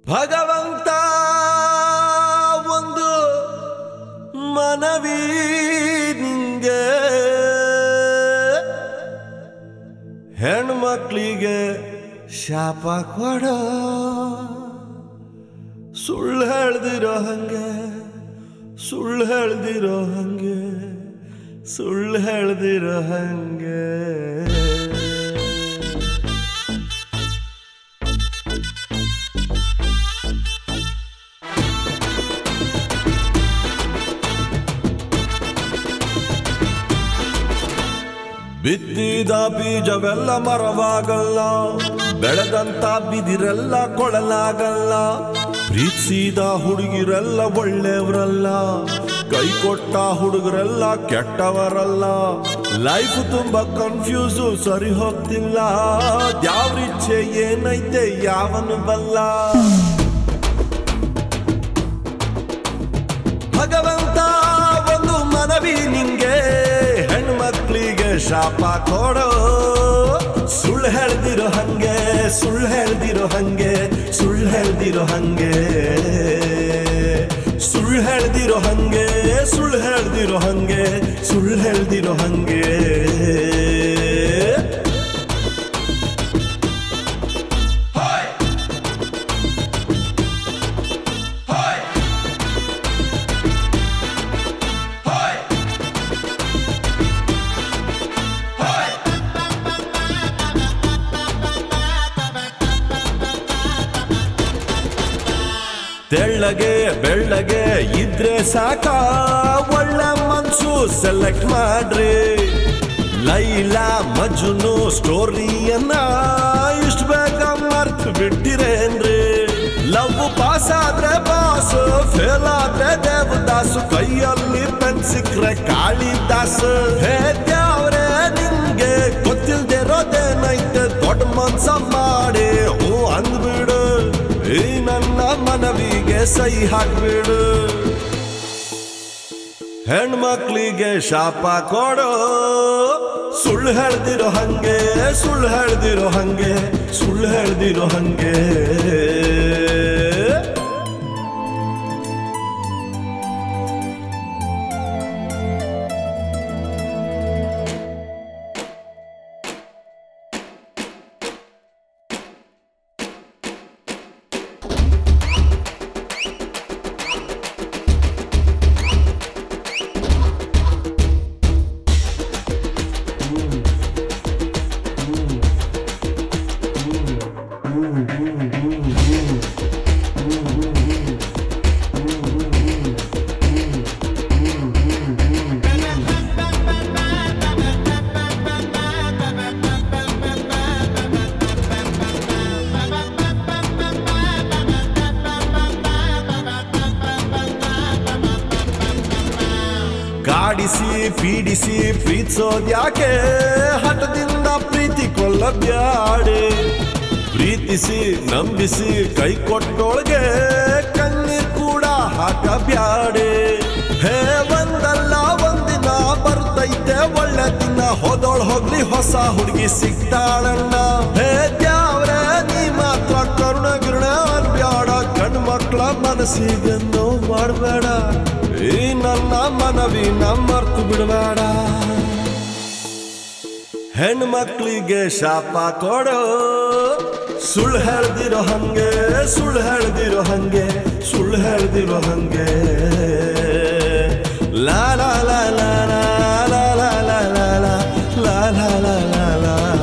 ಭಗವಂತ ಒಂದು ಮನವಿ ನಿಂಗೆ ಹೆಣ್ಮಕ್ಳಿಗೆ ಶಾಪ ಕೊಡ ಸುಳ್ಳು ಹೇಳ್ದಿರೋ ಹಂಗೆ ಸುಳ್ಳು ಹೇಳ್ದಿರೋ ಹಂಗೆ ಸುಳ್ಳು ಹೇಳ್ದಿರೋ ಹಂಗೆ ಬಿತ್ತಿದ ಬೀಜವೆಲ್ಲ ಮರವಾಗಲ್ಲ ಬೆಳೆದಂತ ಬಿದಿರೆಲ್ಲ ಕೊಳಲಾಗಲ್ಲ ಪ್ರೀತಿಸಿದ ಹುಡುಗಿರೆಲ್ಲ ಒಳ್ಳೆಯವರಲ್ಲ ಕೈ ಕೊಟ್ಟ ಹುಡುಗರೆಲ್ಲ ಕೆಟ್ಟವರಲ್ಲ ಲೈಫ್ ತುಂಬಾ ಕನ್ಫ್ಯೂಸು ಸರಿ ಹೋಗ್ತಿಲ್ಲ ಯಾವ ಇಚ್ಛೆ ಏನೈತೆ ಯಾವನು ಬಲ್ಲ ಭಗವಂತ ಒಂದು ಮನವಿ ನಿಂಗೆ ಹೆಣ್ಮಕ್ಳಿಗೆ ಶಾಪ ಕೊಡೋ ಸುಳ್ಳು ಹೇಳ್ದಿರೋ ಹಂಗೆ ಸುಳ್ಳು ಹೇಳ್ದಿರೋ ಹಂಗೆ ಸುಳ್ಳು ಹೇಳ್ದಿರೋ ಹಂಗೆ ಸುಳ್ಳು ಹೇಳ್ದಿರೋ ಹಂಗೆ ಸುಳ್ಳು ಹೇಳ್ದಿರೋ ಹಂಗೆ ಸುಳ್ಳು ಹೇಳ್ದಿರೋ ಹಂಗೆ ತೆಳ್ಳಗೆ ಬೆಳ್ಳಗೆ ಇದ್ರೆ ಸಾಕ ಒಳ್ಳೆ ಮನ್ಸು ಸೆಲೆಕ್ಟ್ ಮಾಡ್ರಿ ಲೈಲಾ ಮಜ್ನು ಸ್ಟೋರಿಯನ್ನ ಇಷ್ಟ ಬೇಗ ಮರ್ತ್ ಬಿಟ್ಟಿರೇನ್ರಿ ಲವ್ ಪಾಸ್ ಆದ್ರೆ ಬಾಸ್ ಫೇಲ್ ಆದ್ರೆ ದೇವದಾಸು ಕೈಯಲ್ಲಿ ಪೆನ್ ಸಿಕ್ರೆ ಕಾಳಿದಾಸ್ ಹೇ ದ್ಯಾವ್ರೆ ನಿಂಗೆ ಗೊತ್ತಿಲ್ದಿರೋದೇನೈತೆ ದೊಡ್ಡ ಮನ್ಸ ಮಾಡಿ ಹೂ ಅಂದ್ಬಿಡು ಈ ನನ್ನ ಮನವಿಗೆ ಸಹಿ ಹಾಕ್ಬಿಡು ಹೆಣ್ಮಕ್ಳಿಗೆ ಶಾಪ ಕೊಡೋ ಸುಳ್ಳು ಹೇಳ್ದಿರೋ ಹಂಗೆ ಸುಳ್ಳು ಹೇಳ್ದಿರೋ ಹಂಗೆ ಸುಳ್ಳು ಹೇಳ್ದಿರೋ ಹಂಗೆ ಕಾಡಿಸಿ ಪೀಡಿಸಿ ಪ್ರೀತಿಸೋದ್ಯಾಕೆ ಹಠದಿಂದ ಪ್ರೀತಿ ಕೊಲ್ಲಬ್ಯಾಡೆ ಪ್ರೀತಿಸಿ ನಂಬಿಸಿ ಕೈ ಕೊಟ್ಟೋಳ್ಗೆ ಕಣ್ಣೀರ್ ಕೂಡ ಹಾಕಬ್ಯಾಡೆ ಹೇ ಒಂದಲ್ಲ ಒಂದಿನ ಬರ್ತೈತೆ ಒಳ್ಳೆ ದಿನ ಹೋದೋಳ್ ಹೋಗ್ಲಿ ಹೊಸ ಹುಡುಗಿ ಸಿಗ್ತಾಳಣ್ಣ ಹೇ ದ್ಯಾವ್ರೆ ನೀ ಮಾತ್ರ ಕರುಣ ಗಿರುಣ ಅನ್ಬ್ಯಾಡ ಗಂಡು ಮಕ್ಳ ಮನಸ್ಸಿಗೆ ನೋವು ಮಾಡಬೇಡ ಈ ನನ್ನ ಮನವಿ ಮರ್ತು ಬಿಡಬೇಡ ಹೆಣ್ಮಕ್ಳಿಗೆ ಶಾಪ ಕೊಡೋ ಸುಳ್ಳು ಹೇಳ್ದಿರೋ ಹಂಗೆ ಸುಳ್ಳು ಹೇಳ್ದಿರೋ ಹಂಗೆ ಸುಳ್ಳು ಹೇಳ್ದಿರೋ ಹಂಗೆ ಲಾ ಲಾ ಲಾ ಲಾ ಲಾ ಲಾ ಲಾ ಲಾ ಲಾ ಲಾ ಲಾ ಲಾ ಲಾ